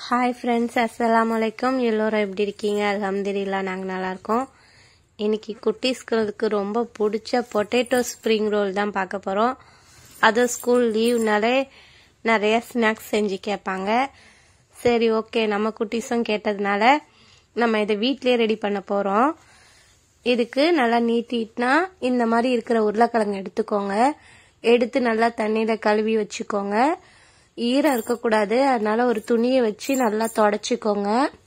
hi friends அஸ்ஸலாமு அலைக்கும் எல்லோரும் எப்படி இருக்கீங்க அல்ஹம்துலில்லா நாங்கள் நல்லா இருக்கோம் இன்னைக்கு குட்டீஸ்களுக்கு ரொம்ப பிடிச்ச பொட்டேட்டோ ஸ்ப்ரிங் ரோல் தான் பார்க்க போகிறோம் அதுவும் ஸ்கூல் லீவ்னாலே நிறைய ஸ்நாக்ஸ் செஞ்சு கேட்பாங்க சரி ஓகே நம்ம குட்டீஸும் கேட்டதுனால நம்ம இதை வீட்டிலே ரெடி பண்ண போகிறோம் இதுக்கு நல்லா நீட்டிட்டுனா இந்த மாதிரி இருக்கிற உருளைக்கிழங்கு எடுத்துக்கோங்க எடுத்து நல்லா தண்ணியில் கழுவி வச்சுக்கோங்க ஈரம் இருக்கக்கூடாது அதனால ஒரு துணியை வச்சு நல்லா தொடச்சிக்கோங்க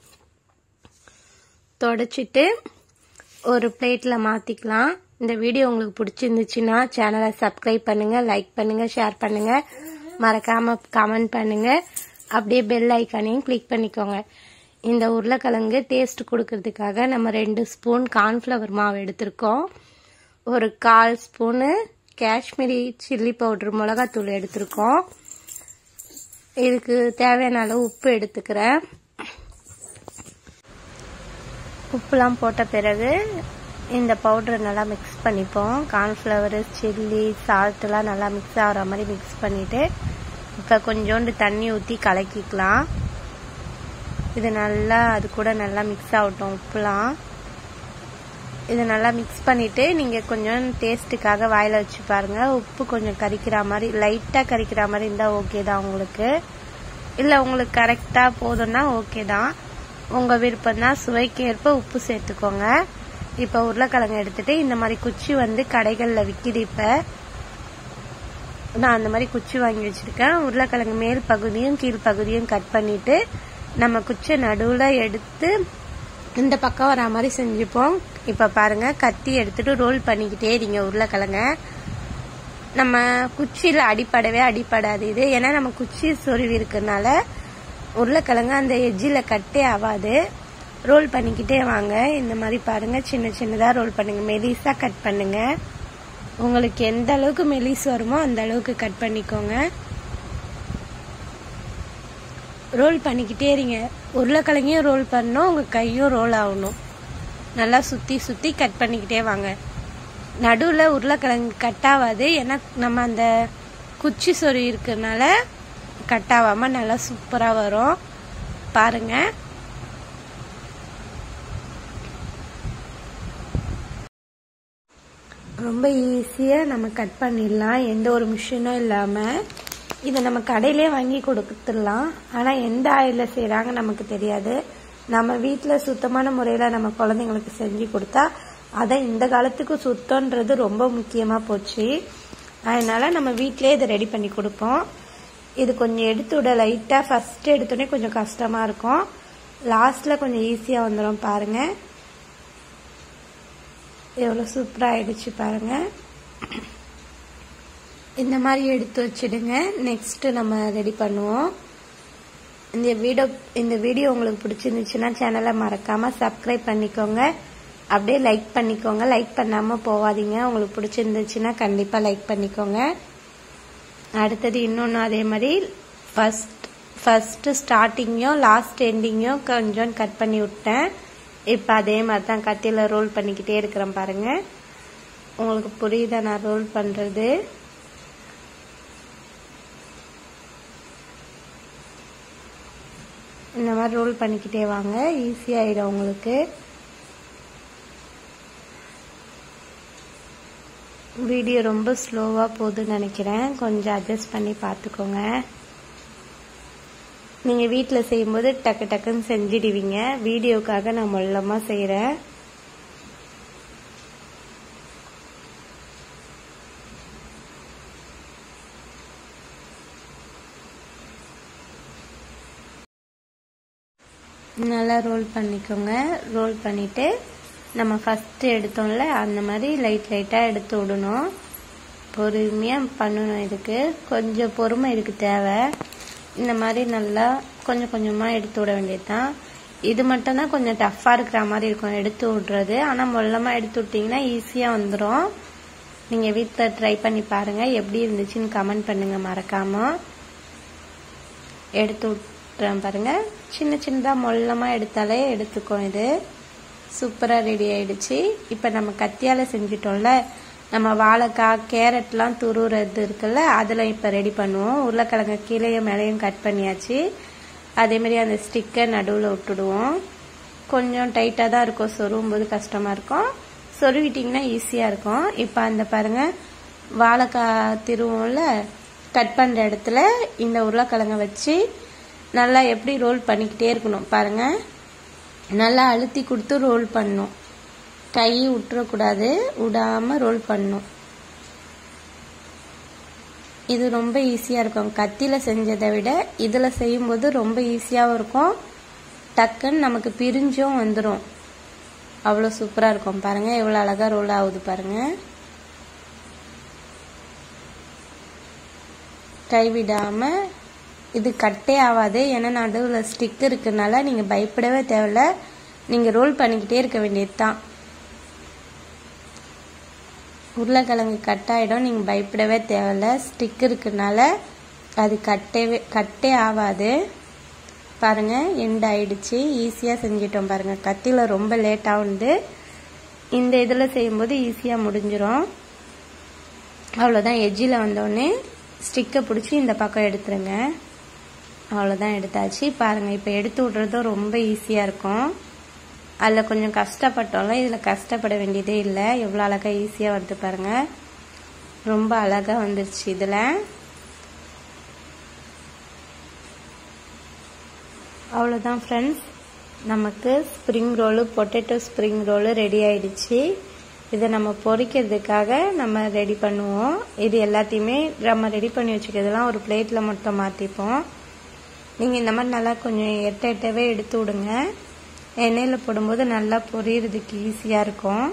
தொடச்சிட்டு ஒரு பிளேட்டில் மாற்றிக்கலாம் இந்த வீடியோ உங்களுக்கு பிடிச்சிருந்துச்சுன்னா சேனலை சப்ஸ்கிரைப் பண்ணுங்கள் லைக் பண்ணுங்கள் ஷேர் பண்ணுங்கள் மறக்காமல் கமெண்ட் பண்ணுங்கள் அப்படியே பெல் ஐக்கானையும் கிளிக் பண்ணிக்கோங்க இந்த உருளைக்கிழங்கு டேஸ்ட் கொடுக்கறதுக்காக நம்ம ரெண்டு ஸ்பூன் கார்ன்ஃப்ளவர் மாவு எடுத்திருக்கோம் ஒரு கால் ஸ்பூனு காஷ்மீரி சில்லி பவுடர் மிளகாத்தூள் எடுத்திருக்கோம் இதுக்கு தேவையான அளவு உப்பு எடுத்துக்கிறேன் உப்புலாம் போட்ட பிறகு இந்த பவுடரை நல்லா மிக்ஸ் பண்ணிப்போம் கார்ன்ஃப்ளவரு சில்லி சால்ட்டெலாம் நல்லா மிக்ஸ் ஆகிற மாதிரி மிக்ஸ் பண்ணிவிட்டு இப்போ கொஞ்சோண்டு தண்ணி ஊற்றி கலக்கிக்கலாம் இது நல்லா அது கூட நல்லா மிக்ஸ் ஆகட்டும் உப்புலாம் இது நல்லா மிக்ஸ் பண்ணிவிட்டு நீங்கள் கொஞ்சம் டேஸ்ட்டுக்காக வாயில் வச்சு பாருங்கள் உப்பு கொஞ்சம் கறிக்கிற மாதிரி லைட்டாக கறிக்கிற மாதிரி இருந்தால் ஓகே தான் உங்களுக்கு இல்லை உங்களுக்கு கரெக்டாக போதும்னா ஓகே தான் உங்கள் விருப்பம் தான் சுவைக்கு ஏற்ப உப்பு சேர்த்துக்கோங்க இப்போ உருளைக்கிழங்கு எடுத்துட்டு இந்த மாதிரி குச்சி வந்து கடைகளில் விற்கிது இப்போ நான் அந்த மாதிரி குச்சி வாங்கி வச்சுருக்கேன் உருளைக்கிழங்கு மேல் பகுதியும் கீழ் பகுதியும் கட் பண்ணிவிட்டு நம்ம குச்சியை நடுவில் எடுத்து இந்த பக்கம் வர மாதிரி செஞ்சுப்போம் இப்போ பாருங்க கத்தி எடுத்துட்டு ரோல் பண்ணிக்கிட்டே இருங்க உருளைக்கிழங்க நம்ம குச்சியில் அடிப்படவே அடிப்படாது இது ஏன்னா நம்ம குச்சி சொருவி இருக்கனால உருளைக்கிழங்கு அந்த எஜ்ஜில் கட்டே ஆகாது ரோல் பண்ணிக்கிட்டே வாங்க இந்த மாதிரி பாருங்க சின்ன சின்னதாக ரோல் பண்ணுங்க மெலிஸாக கட் பண்ணுங்க உங்களுக்கு எந்த அளவுக்கு மெலிஸ் வருமோ அந்த அளவுக்கு கட் பண்ணிக்கோங்க ரோல் பண்ணிக்கிட்டே இருங்க உருளைக்கிழங்கையும் ரோல் பண்ணணும் உங்கள் கையும் ரோல் ஆகணும் நல்லா சுற்றி சுற்றி கட் பண்ணிக்கிட்டே வாங்க நடுவில் உருளைக்கிழங்கு கட் ஆகாது ஏன்னா நம்ம அந்த குச்சி சொறி இருக்கிறதுனால கட் ஆகாமல் நல்லா சூப்பராக வரும் பாருங்க ரொம்ப ஈஸியாக நம்ம கட் பண்ணிடலாம் எந்த ஒரு மிஷினும் இல்லாமல் இதை நம்ம கடையிலே வாங்கி கொடுத்துடலாம் ஆனால் எந்த ஆயிலில் செய்கிறாங்க நமக்கு தெரியாது நம்ம வீட்டில் சுத்தமான முறையில் நம்ம குழந்தைங்களுக்கு செஞ்சு கொடுத்தா அதை இந்த காலத்துக்கு சுத்தன்றது ரொம்ப முக்கியமாக போச்சு அதனால் நம்ம வீட்டிலே இதை ரெடி பண்ணி கொடுப்போம் இது கொஞ்சம் எடுத்து விட லைட்டாக ஃபஸ்ட்டு எடுத்தோடனே கொஞ்சம் கஷ்டமாக இருக்கும் லாஸ்ட்டில் கொஞ்சம் ஈஸியாக வந்துடும் பாருங்கள் எவ்வளோ சூப்பராக ஆயிடுச்சு பாருங்கள் இந்த மாதிரி எடுத்து வச்சிடுங்க நெக்ஸ்ட்டு நம்ம ரெடி பண்ணுவோம் இந்த வீடியோ இந்த வீடியோ உங்களுக்கு பிடிச்சிருந்துச்சுன்னா சேனலை மறக்காமல் சப்ஸ்கிரைப் பண்ணிக்கோங்க அப்படியே லைக் பண்ணிக்கோங்க லைக் பண்ணாமல் போகாதீங்க உங்களுக்கு பிடிச்சிருந்துச்சுன்னா கண்டிப்பாக லைக் பண்ணிக்கோங்க அடுத்தது இன்னொன்று அதே மாதிரி ஃபஸ்ட் ஃபஸ்ட்டு ஸ்டார்டிங்கையும் லாஸ்ட் எண்டிங்கையும் கொஞ்சம் கட் பண்ணி விட்டேன் இப்போ அதே மாதிரி தான் கத்தியில் ரோல் பண்ணிக்கிட்டே இருக்கிறேன் பாருங்கள் உங்களுக்கு புரியுதா நான் ரோல் பண்ணுறது இந்த மாதிரி ரோல் பண்ணிக்கிட்டே வாங்க ஈஸியாகிடும் உங்களுக்கு வீடியோ ரொம்ப ஸ்லோவாக போகுதுன்னு நினைக்கிறேன் கொஞ்சம் அட்ஜஸ்ட் பண்ணி பார்த்துக்கோங்க நீங்கள் வீட்டில் செய்யும்போது டக்கு டக்குன்னு செஞ்சிடுவீங்க வீடியோக்காக நான் மொல்லமாக செய்கிறேன் நல்லா ரோல் பண்ணிக்கோங்க ரோல் பண்ணிவிட்டு நம்ம ஃபஸ்ட்டு எடுத்தோம்ல அந்த மாதிரி லைட் லைட்டாக எடுத்து விடணும் பொறுமையாக பண்ணணும் இதுக்கு கொஞ்சம் பொறுமை இதுக்கு தேவை இந்த மாதிரி நல்லா கொஞ்சம் கொஞ்சமாக எடுத்து விட வேண்டியது தான் இது மட்டும்தான் கொஞ்சம் டஃப்பாக இருக்கிற மாதிரி இருக்கும் எடுத்து விட்றது ஆனால் மொல்லமாக எடுத்து விட்டிங்கன்னா ஈஸியாக வந்துடும் நீங்கள் வீட்டில் ட்ரை பண்ணி பாருங்கள் எப்படி இருந்துச்சுன்னு கமெண்ட் பண்ணுங்கள் மறக்காமல் எடுத்து விட்டுறேன் பாருங்கள் சின்ன சின்னதாக மொல்லமாக எடுத்தாலே எடுத்துக்கும் இது சூப்பராக ரெடி ஆயிடுச்சு இப்போ நம்ம கத்தியால் செஞ்சிட்டோம்ல நம்ம வாழைக்காய் கேரட்லாம் துருவுறது இருக்குல்ல அதில் இப்போ ரெடி பண்ணுவோம் உருளைக்கிழங்கு கீழேயும் மேலேயும் கட் பண்ணியாச்சு அதேமாரி அந்த ஸ்டிக்கை நடுவில் விட்டுடுவோம் கொஞ்சம் டைட்டாக தான் இருக்கும் சொருவும் போது கஷ்டமாக இருக்கும் சொருவிட்டிங்கன்னா ஈஸியாக இருக்கும் இப்போ அந்த பாருங்கள் வாழைக்காய் திருவோம்ல கட் பண்ணுற இடத்துல இந்த உருளைக்கிழங்கை வச்சு நல்லா எப்படி ரோல் பண்ணிக்கிட்டே இருக்கணும் பாருங்கள் நல்லா அழுத்தி கொடுத்து ரோல் பண்ணணும் கை விட்டுறக்கூடாது விடாமல் ரோல் பண்ணணும் இது ரொம்ப ஈஸியாக இருக்கும் கத்தியில் செஞ்சதை விட இதில் செய்யும்போது ரொம்ப ஈஸியாகவும் இருக்கும் டக்குன்னு நமக்கு பிரிஞ்சும் வந்துடும் அவ்வளோ சூப்பராக இருக்கும் பாருங்கள் எவ்வளோ அழகாக ரோல் ஆகுது பாருங்கள் கைவிடாமல் இது கட்டே ஆகாது ஏன்னா நடுவில் ஸ்டிக் இருக்கிறதுனால நீங்கள் பயப்படவே தேவையில்ல நீங்கள் ரோல் பண்ணிக்கிட்டே இருக்க வேண்டியது தான் உருளைக்கிழங்கு கட் ஆகிடும் நீங்கள் பயப்படவே தேவையில்ல ஸ்டிக் இருக்கிறதுனால அது கட்டவே கட்டே ஆகாது பாருங்கள் எண்ட் ஆயிடுச்சு ஈஸியாக செஞ்சிட்டோம் பாருங்கள் கத்தியில் ரொம்ப லேட் ஆகுது இந்த இதில் செய்யும்போது ஈஸியாக முடிஞ்சிடும் அவ்வளோதான் எஜ்ஜில் வந்தோடனே ஸ்டிக்கை பிடிச்சி இந்த பக்கம் எடுத்துருங்க அவ்வளோதான் எடுத்தாச்சு பாருங்கள் இப்போ எடுத்து விட்றதும் ரொம்ப ஈஸியாக இருக்கும் அதில் கொஞ்சம் கஷ்டப்பட்டோம்ல இதில் கஷ்டப்பட வேண்டியதே இல்லை எவ்வளோ அழகாக ஈஸியாக வருது பாருங்கள் ரொம்ப அழகாக வந்துருச்சு இதில் அவ்வளோதான் ஃப்ரெண்ட்ஸ் நமக்கு spring roll potato spring roll ready ஆயிடுச்சு இதை நம்ம பொரிக்கிறதுக்காக நம்ம ரெடி பண்ணுவோம் இது எல்லாத்தையுமே நம்ம ரெடி பண்ணி வச்சுக்கிறதெல்லாம் ஒரு பிளேட்டில் மட்டும் மாற்றிப்போம் நீங்கள் இந்த மாதிரி நல்லா கொஞ்சம் எட்ட எட்டவே எடுத்து விடுங்க எண்ணெயில் போடும்போது நல்லா பொரியறதுக்கு ஈஸியாக இருக்கும்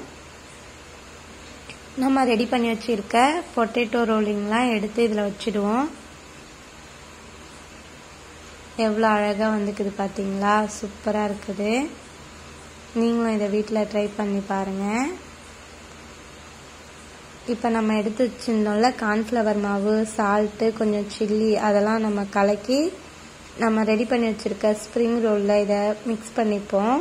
நம்ம ரெடி பண்ணி வச்சுருக்க பொட்டேட்டோ ரோலிங்லாம் எடுத்து இதில் வச்சுடுவோம் எவ்வளோ அழகாக வந்துக்குது பார்த்தீங்களா சூப்பராக இருக்குது நீங்களும் இதை வீட்டில் ட்ரை பண்ணி பாருங்கள் இப்போ நம்ம எடுத்து வச்சுருந்தோம்ல கார்ன்ஃப்ளவர் மாவு சால்ட்டு கொஞ்சம் சில்லி அதெல்லாம் நம்ம கலக்கி நம்ம ரெடி பண்ணி வச்சுருக்க ஸ்ப்ரிங் ரோலில் இதை மிக்ஸ் பண்ணிப்போம்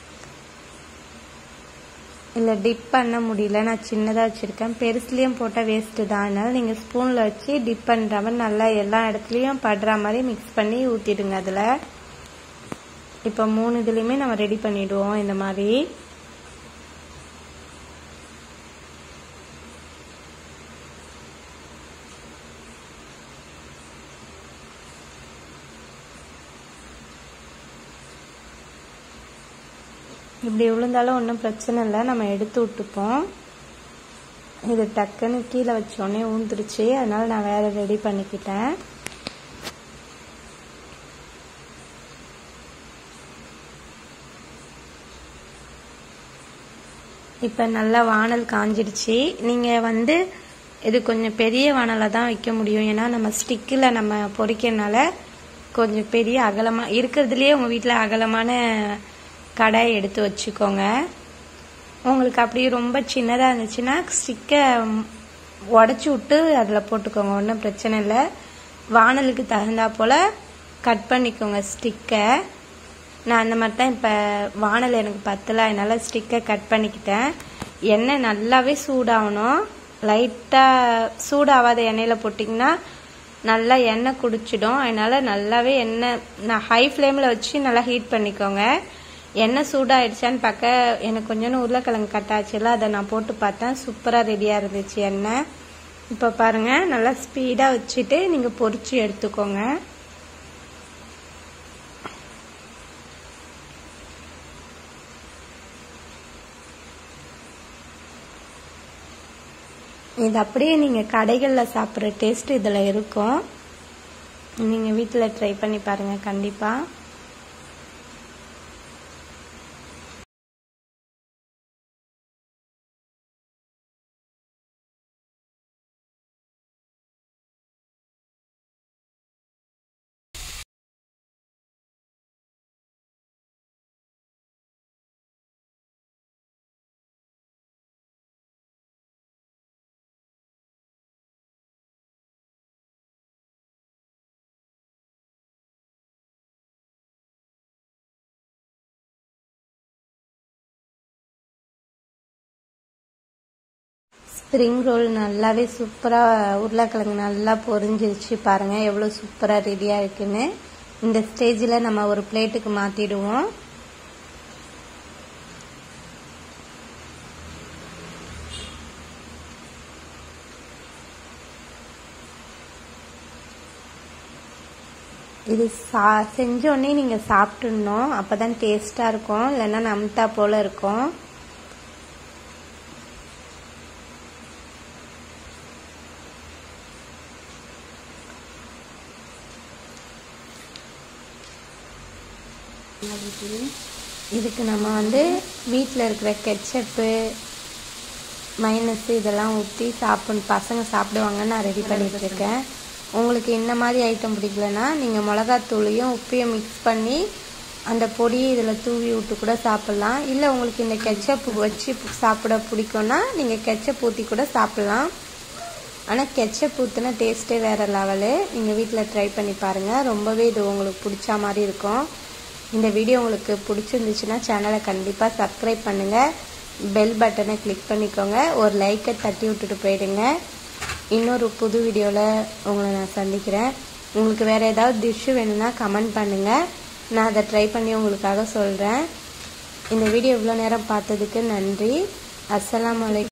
இல்லை டிப் பண்ண முடியல நான் சின்னதாக வச்சுருக்கேன் பெருசுலேயும் போட்டால் வேஸ்ட்டு தான் அதனால் நீங்கள் ஸ்பூனில் வச்சு டிப் பண்ணுற மாதிரி நல்லா எல்லா இடத்துலையும் படுற மாதிரி மிக்ஸ் பண்ணி ஊற்றிடுங்க அதில் இப்போ மூணு இதுலேயுமே நம்ம ரெடி பண்ணிவிடுவோம் இந்த மாதிரி இப்படி விழுந்தாலும் ஒன்றும் பிரச்சனை இல்லை நம்ம எடுத்து விட்டுப்போம் இது டக்குன்னு கீழே வச்சோடனே ஊந்துருச்சு அதனால் நான் வேறு ரெடி பண்ணிக்கிட்டேன் இப்போ நல்லா வானல் காஞ்சிடுச்சு நீங்கள் வந்து இது கொஞ்சம் பெரிய வானலை தான் வைக்க முடியும் ஏன்னா நம்ம ஸ்டிக்கில் நம்ம பொறிக்கிறனால கொஞ்சம் பெரிய அகலமாக இருக்கிறதுலையே உங்கள் வீட்டில் அகலமான கடாய் எடுத்து வச்சுக்கோங்க உங்களுக்கு அப்படி ரொம்ப சின்னதாக இருந்துச்சுன்னா ஸ்டிக்கை உடச்சி விட்டு அதில் போட்டுக்கோங்க ஒன்றும் பிரச்சனை இல்லை வானலுக்கு தகுந்தா போல் கட் பண்ணிக்கோங்க ஸ்டிக்கை நான் அந்த மாதிரி தான் இப்போ வானல் எனக்கு பத்தலை அதனால் ஸ்டிக்கை கட் பண்ணிக்கிட்டேன் எண்ணெய் நல்லாவே சூடாகணும் லைட்டாக சூடாகாத எண்ணெயில் போட்டிங்கன்னா நல்லா எண்ணெய் குடிச்சிடும் அதனால் நல்லாவே எண்ணெய் நான் ஹை ஃப்ளேமில் வச்சு நல்லா ஹீட் பண்ணிக்கோங்க எண்ணெய் சூடாயிடுச்சான்னு பார்க்க எனக்கு கொஞ்சோண்டு உருளைக்கிழங்கு கட்டாச்சுல அதை நான் போட்டு பார்த்தேன் சூப்பராக ரெடியாக இருந்துச்சு எண்ணெய் இப்போ பாருங்கள் நல்லா ஸ்பீடாக வச்சுட்டு நீங்கள் பொரிச்சு எடுத்துக்கோங்க இது அப்படியே நீங்கள் கடைகளில் சாப்பிட்ற டேஸ்ட் இதில் இருக்கும் நீங்கள் வீட்டில் ட்ரை பண்ணி பாருங்கள் கண்டிப்பாக ஸ்ப்ரிங் ரோல் நல்லாவே சூப்பராக உருளைக்கிழங்கு நல்லா பொரிஞ்சிருச்சு பாருங்கள் எவ்வளோ சூப்பராக ரெடியாக இருக்குன்னு இந்த ஸ்டேஜில் நம்ம ஒரு பிளேட்டுக்கு மாற்றிடுவோம் இது சா செஞ்சோடனே நீங்கள் சாப்பிட்டுடணும் அப்போ தான் டேஸ்ட்டாக இருக்கும் இல்லைன்னா நம்தா போல் இருக்கும் இதுக்கு நம்ம வந்து வீட்டில் இருக்கிற கெச்சப்பு மைனஸ் இதெல்லாம் ஊற்றி சாப்பிடணும் பசங்க சாப்பிடுவாங்கன்னு நான் ரெடி பண்ணிட்டு இருக்கேன் உங்களுக்கு இந்த மாதிரி ஐட்டம் பிடிக்கலன்னா நீங்கள் மிளகாத்தூளையும் உப்பையும் மிக்ஸ் பண்ணி அந்த பொடியை இதில் தூவி விட்டு கூட சாப்பிட்லாம் இல்லை உங்களுக்கு இந்த கெச்சப் வச்சு சாப்பிட பிடிக்கும்னா நீங்கள் கெச்சப் ஊற்றி கூட சாப்பிட்லாம் ஆனால் கெச்சப் ஊற்றின டேஸ்ட்டே வேறு லெவலு நீங்கள் வீட்டில் ட்ரை பண்ணி பாருங்கள் ரொம்பவே இது உங்களுக்கு பிடிச்ச மாதிரி இருக்கும் இந்த வீடியோ உங்களுக்கு பிடிச்சிருந்துச்சுன்னா சேனலை கண்டிப்பாக சப்ஸ்கிரைப் பண்ணுங்கள் பெல் பட்டனை கிளிக் பண்ணிக்கோங்க ஒரு லைக்கை தட்டி விட்டுட்டு போயிடுங்க இன்னொரு புது வீடியோவில் உங்களை நான் சந்திக்கிறேன் உங்களுக்கு வேறு ஏதாவது டிஷ்ஷு வேணும்னா கமெண்ட் பண்ணுங்கள் நான் அதை ட்ரை பண்ணி உங்களுக்காக சொல்கிறேன் இந்த வீடியோ இவ்வளோ நேரம் பார்த்ததுக்கு நன்றி அஸ்ஸலாமு அலைக்கும்